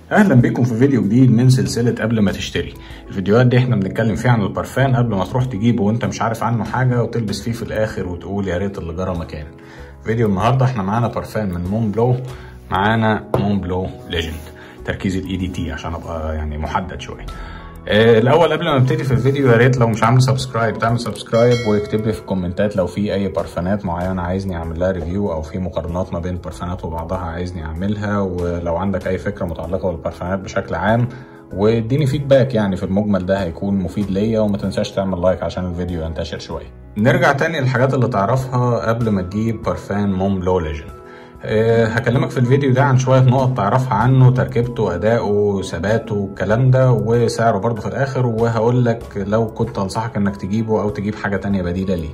اهلا بيكم في فيديو جديد من سلسله قبل ما تشتري الفيديوهات دي احنا بنتكلم فيها عن البرفان قبل ما تروح تجيبه وانت مش عارف عنه حاجه وتلبس فيه في الاخر وتقول يا ريت اللي جرى مكان فيديو النهارده احنا معانا برفان من مون بلو معانا مون بلو ليجند تركيز الاي دي تي عشان ابقى يعني محدد شويه آه، الاول قبل ما نبتدي في الفيديو يا ريت لو مش عامل سبسكرايب تعمل سبسكرايب واكتب لي في الكومنتات لو في اي برفانات معينه عايزني اعمل لها ريفيو او في مقارنات ما بين البرفانات وبعضها عايزني اعملها ولو عندك اي فكره متعلقه بالبرفانات بشكل عام واديني فيدباك يعني في المجمل ده هيكون مفيد ليا وما تنساش تعمل لايك عشان الفيديو ينتشر شويه نرجع تاني للحاجات اللي تعرفها قبل ما تجيب برفان موم بلو ليجند أه هكلمك في الفيديو ده عن شوية نقط تعرفها عنه تركيبته أداؤه ثباته الكلام ده وسعره برضه في الآخر وهقول لك لو كنت أنصحك إنك تجيبه أو تجيب حاجة تانية بديلة ليه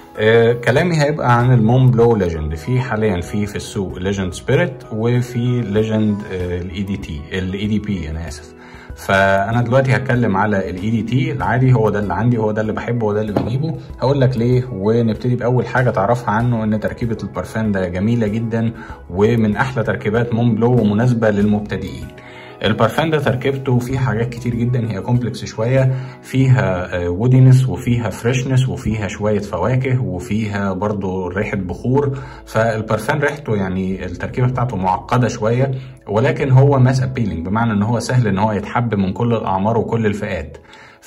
أه كلامي هيبقى عن المون بلو ليجند في حاليا في في السوق ليجند سبيريت وفي ليجند الاي دي تي الاي دي بي انا اسف فانا دلوقتي هتكلم على الاي دي تي العادي هو ده اللي عندي هو ده اللي بحبه هو ده اللي بجيبه هقول لك ليه ونبتدي باول حاجه تعرفها عنه ان تركيبه البرفان ده جميله جدا ومن احلى تركيبات مون بلو ومناسبه للمبتدئين البرفان ده تركيبته فيه حاجات كتير جدا هي كومبلكس شويه فيها وودينس وفيها فريشنس وفيها شويه فواكه وفيها برضو ريحه بخور فالبرفان ريحته يعني التركيبه بتاعته معقده شويه ولكن هو ماس ابيلينج بمعنى ان هو سهل ان هو يتحب من كل الاعمار وكل الفئات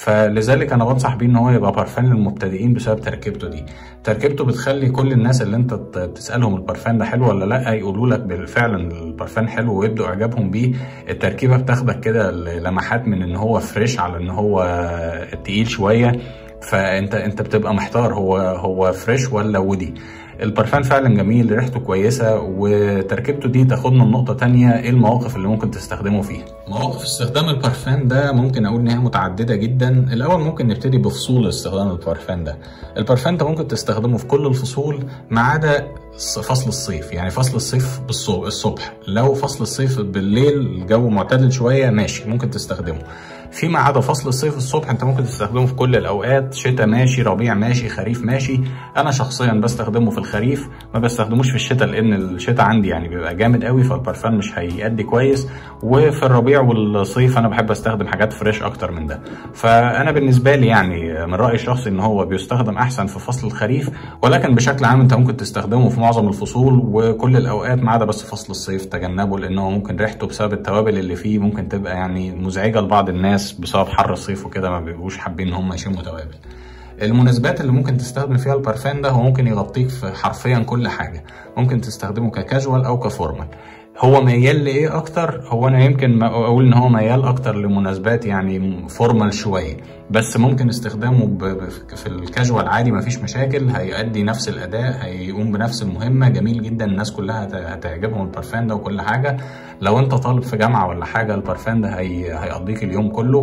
فلذلك انا بنصح بيه ان هو يبقى برفان للمبتدئين بسبب تركيبته دي تركيبته بتخلي كل الناس اللي انت تسالهم البرفان ده حلو ولا لا يقولوا لك بالفعل البرفان حلو ويبدوا اعجابهم بيه التركيبه بتاخدك كده لمحات من ان هو فريش على ان هو تقيل شويه فانت انت بتبقى محتار هو هو فريش ولا ودي البرفان فعلا جميل ريحته كويسه وتركيبته دي تاخدنا لنقطه تانية ايه المواقف اللي ممكن تستخدمه فيها مواقف استخدام البرفان ده ممكن اقول ان هي متعدده جدا الاول ممكن نبتدي بفصول استخدام البرفان ده البرفان ده ممكن تستخدمه في كل الفصول ما عدا فصل الصيف يعني فصل الصيف الصبح لو فصل الصيف بالليل الجو معتدل شويه ماشي ممكن تستخدمه فيما عدا فصل الصيف الصبح انت ممكن تستخدمه في كل الاوقات شتاء ماشي ربيع ماشي خريف ماشي انا شخصيا بستخدمه في الخريف ما بستخدموش في الشتاء لان الشتاء عندي يعني بيبقى جامد قوي فالبرفان مش هيأدي كويس وفي الربيع والصيف انا بحب استخدم حاجات فريش اكتر من ده فانا بالنسبه لي يعني من رايي الشخصي ان هو بيستخدم احسن في فصل الخريف ولكن بشكل عام انت ممكن تستخدمه في معظم الفصول وكل الاوقات ما عدا بس فصل الصيف تجنبه لانه ممكن ريحته بسبب التوابل اللي فيه ممكن تبقى يعني مزعجه لبعض الناس بسبب حر الصيف وكده ما بيبقوش حابين ان هم يشموا توابل المناسبات اللي ممكن تستخدم فيها البرفان ده هو ممكن يغطيك في حرفيا كل حاجه ممكن تستخدمه ككاجوال او كفورمال هو ميال لايه اكتر هو انا يمكن اقول ان هو ميال اكتر لمناسبات يعني فورمال شويه بس ممكن استخدامه في الكاجوال عادي مفيش مشاكل هيؤدي نفس الاداء هيقوم بنفس المهمه جميل جدا الناس كلها هتعجبهم البرفان ده وكل حاجه لو انت طالب في جامعه ولا حاجه البرفان ده هي هيقضيك اليوم كله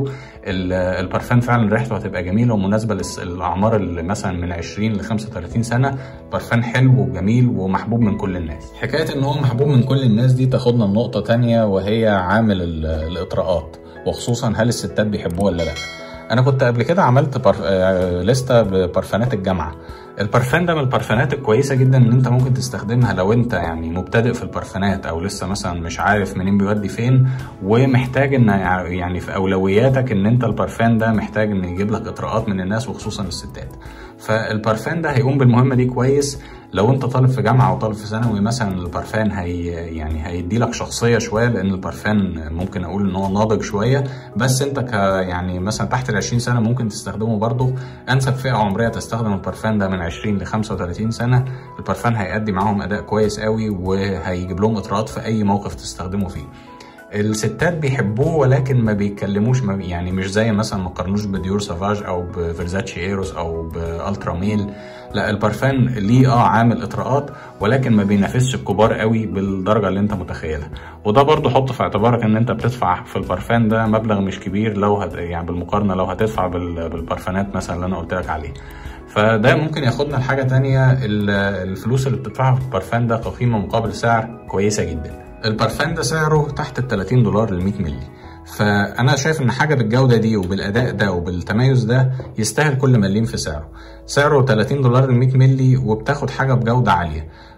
البرفان فعلا ريحته هتبقى جميله ومناسبه للاعمار اللي مثلا من 20 ل 35 سنه برفان حلو وجميل ومحبوب من كل الناس حكايه ان هو محبوب من كل الناس دي تاخدنا لنقطه تانية وهي عامل الاطراءات وخصوصا هل الستات بيحبوه ولا لا انا كنت قبل كده عملت برف... لستة ببرفانات الجامعه البرفان ده من البرفانات الكويسه جدا ان انت ممكن تستخدمها لو انت يعني مبتدئ في البرفانات او لسه مثلا مش عارف منين بيودي فين ومحتاج ان يعني في اولوياتك ان انت البرفان ده محتاج ان يجيب لك اطراءات من الناس وخصوصا الستات فالبرفان ده هيقوم بالمهمه دي كويس لو انت طالب في جامعه او طالب في ثانوي مثلا البرفان هي يعني هيدي لك شخصيه شويه لان البرفان ممكن اقول ان هو ناضج شويه بس انت ك يعني مثلا تحت ال 20 سنه ممكن تستخدمه برضه انسب فئه عمريه تستخدم البرفان ده من 20 ل 35 سنه البرفان هيأدي معاهم اداء كويس قوي وهيجيب لهم اطراءات في اي موقف تستخدمه فيه الستات بيحبوه ولكن ما بيتكلموش ما يعني مش زي مثلا ما قارنوش بديور سافاج او بفيرزاتشي ايروس او بالترا ميل لا البرفان ليه اه عامل اطراءات ولكن ما بينافسش الكبار قوي بالدرجه اللي انت متخيلها وده برضو حط في اعتبارك ان انت بتدفع في البرفان ده مبلغ مش كبير لو هت يعني بالمقارنه لو هتدفع بالبرفانات مثلا اللي انا قلت لك عليه فده ممكن ياخدنا لحاجه تانية الفلوس اللي بتدفعها في البرفان ده كقيمه مقابل سعر كويسه جدا البرفان ده سعره تحت ال 30 دولار لل 100 مللي فانا شايف ان حاجه بالجوده دي وبالاداء ده وبالتميز ده يستاهل كل مليم في سعره سعره 30 دولار ل 100 مللي وبتاخد حاجه بجوده عاليه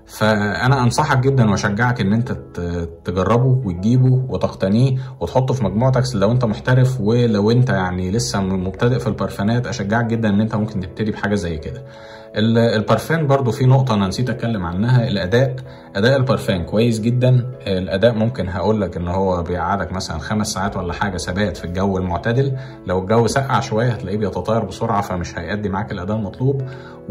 فانا انصحك جدا واشجعك ان انت تجربه وتجيبه وتقتنيه وتحطه في مجموعتك لو انت محترف ولو انت يعني لسه مبتدئ في البرفانات اشجعك جدا ان انت ممكن تبتدي بحاجه زي كده البارفان برضو في نقطة أنا نسيت أتكلم عنها الأداء أداء البارفان كويس جدا الأداء ممكن هقول لك إن هو بيقعدك مثلا خمس ساعات ولا حاجة ثبات في الجو المعتدل لو الجو سقع شوية هتلاقيه بيتطاير بسرعة فمش هيأدي معاك الأداء المطلوب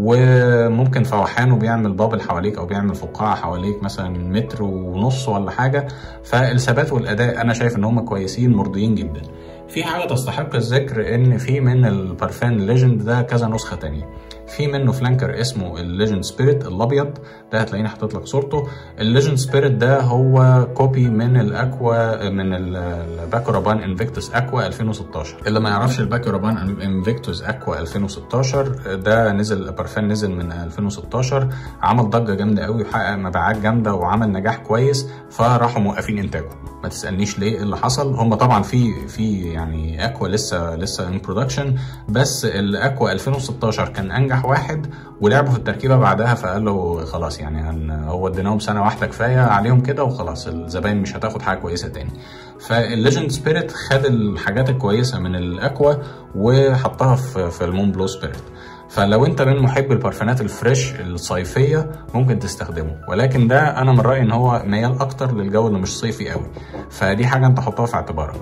وممكن فوحانه بيعمل بابل حواليك أو بيعمل فقاعة حواليك مثلا متر ونص ولا حاجة فالثبات والأداء أنا شايف إن هم كويسين مرضيين جدا في حاجة تستحق الذكر إن في من البارفان ليجند ده كذا نسخة تانية في منه فلانكر اسمه الليجند سبيريت الابيض ده هتلاقيني حاطط لك صورته الليجند سبيريت ده هو كوبي من الاكوا من الباكورابان انفيكتوس اكوا 2016 اللي ما يعرفش الباكورابان انفيكتوس اكوا 2016 ده نزل بارفان نزل من 2016 عمل ضجه جامده قوي وحقق مبيعات جامده وعمل نجاح كويس فراحوا موقفين انتاجه ما تسالنيش ليه اللي حصل هم طبعا في في يعني اكوا لسه لسه ان برودكشن بس الاكوا 2016 كان انجح واحد ولعبوا في التركيبه بعدها فقال له خلاص يعني هو اديناهم سنه واحده كفايه عليهم كده وخلاص الزباين مش هتاخد حاجه كويسه تاني فالليجند سبيريت خد الحاجات الكويسه من الاكوا وحطها في في المون بلو سبيريت فلو انت من محب البارفانات الفريش الصيفيه ممكن تستخدمه ولكن ده انا من رايي ان هو ميال اكتر للجو اللي مش صيفي قوي فدي حاجه انت حطها في اعتبارك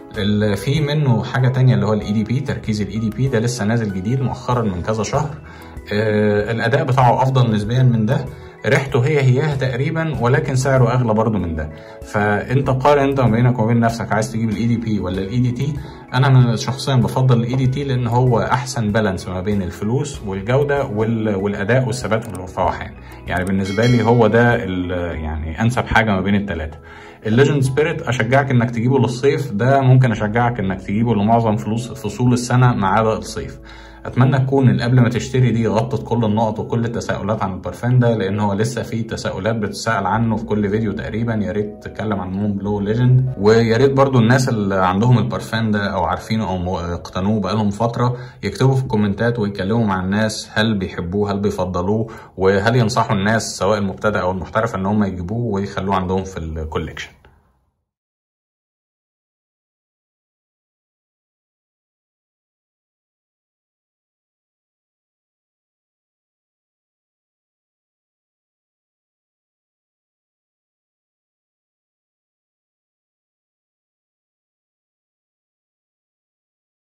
في منه حاجه تانية اللي هو الاي دي بي تركيز الاي دي بي ده لسه نازل جديد مؤخرا من كذا شهر آه الاداء بتاعه افضل نسبيا من ده ريحته هي هياها تقريبا ولكن سعره اغلى برضو من ده فانت قارن انت ما بينك وما بين نفسك عايز تجيب الاي دي بي ولا الاي دي تي انا من شخصيا بفضل الاي دي تي لان هو احسن بالانس ما بين الفلوس والجوده والاداء والثبات والفواحان يعني بالنسبه لي هو ده يعني انسب حاجه ما بين الثلاثه الليجند سبيريت اشجعك انك تجيبه للصيف ده ممكن اشجعك انك تجيبه لمعظم فلوس فصول السنه ما عدا الصيف اتمنى تكون قبل ما تشتري دي غطت كل النقط وكل التساؤلات عن البرفان ده لان هو لسه في تساؤلات بتتسال عنه في كل فيديو تقريبا يا ريت تتكلم عن مون بلو ليجند ويا ريت برضو الناس اللي عندهم البرفان ده او عارفينه او اقتنوه بقالهم فتره يكتبوا في الكومنتات ويتكلموا مع الناس هل بيحبوه هل بيفضلوه وهل ينصحوا الناس سواء المبتدئ او المحترف ان هم يجيبوه ويخلوه عندهم في الكوليكشن